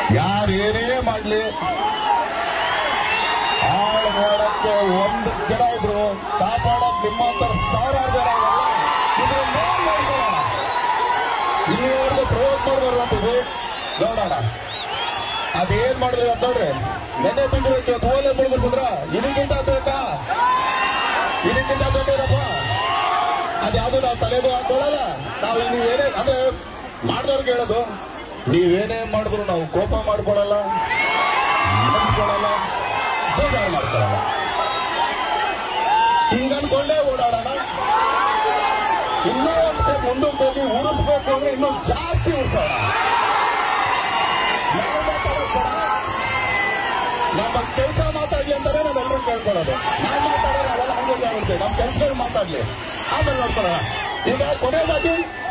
ಯಾರೇನೇ ಮಾಡ್ಲಿ ಹಾಳು ಮಾಡಕ್ಕೆ ಒಂದು ಜನ ಇದ್ರು ಕಾಪಾಡಕ್ ನಿಮ್ಮಂತರ ಸಾವಿರಾರು ಜನ ಇದಾರಲ್ಲ ಇದ್ರ ಮೇಲ್ ನೋಡ್ಕೊಳ್ಳೋಣ ಇಲ್ಲಿವರೆಗೂ ಪ್ರಯೋಗ ಮಾಡಬಾರ್ದು ಅಂತೀವಿ ನೋಡೋಣ ಅದೇನ್ ಮಾಡಿದ್ರಿ ಅಂತ ನೋಡ್ರಿ ನೆನೆ ಬಿದ್ದಿರೋಕೆ ಓಲೆ ಮುಳುಗಿಸಿದ್ರ ಇದಕ್ಕಿಂತ ಬೇಕಾ ಇದಕ್ಕಿಂತ ಬೇಕೇನಪ್ಪ ಅದ್ಯಾವುದು ನಾವು ತಲೆಗೂ ಹಾಕೊಳ್ಳಲ್ಲ ನಾವು ನೀವೇನೇ ಅಂದ್ರೆ ಮಾಡಿದವ್ರಿಗೆ ಹೇಳೋದು ನೀವೇನೇ ಮಾಡಿದ್ರು ನಾವು ಕೋಪ ಮಾಡ್ಕೊಳ್ಳಲ್ಲ ಅಂದ್ಕೊಳ್ಳಲ್ಲ ಬೇಜಾರು ಮಾಡ್ಕೊಳ್ಳಲ್ಲ ಹಿಂಗನ್ಕೊಂಡೇ ಓಡಾಡೋಣ ಇನ್ನೂ ಒಂದ್ ಸ್ಟೆಪ್ ಮುಂದಕ್ಕೆ ಹೋಗಿ ಉರಿಸ್ಬೇಕು ಅಂದ್ರೆ ಇನ್ನೂ ಜಾಸ್ತಿ ಉರಿಸೋಣ ನಾವು ಮಾತಾಡೋದ್ ಬೇಡ. ನಮ್ಮ ಕೆಲಸ ಮಾತಾಡ್ಲಿ ಅಂತಾನೆ ನಾವೆಲ್ಲರೂ ಕೇಳ್ಕೊಳ್ಳೋದು ನಾವ್ ಮಾತಾಡೋದು ಅವೆಲ್ಲ ಹಂಗೆ ಆಗ್ಬಿಡ್ತೇವೆ ನಮ್ಮ ಕೆಲಸಗಳು ಮಾತಾಡ್ಲಿ ಆಮೇಲೆ ನೋಡ್ಕೊಳ್ಳೋಣ ಈಗ ಕೊನೆಯದಾಗಿ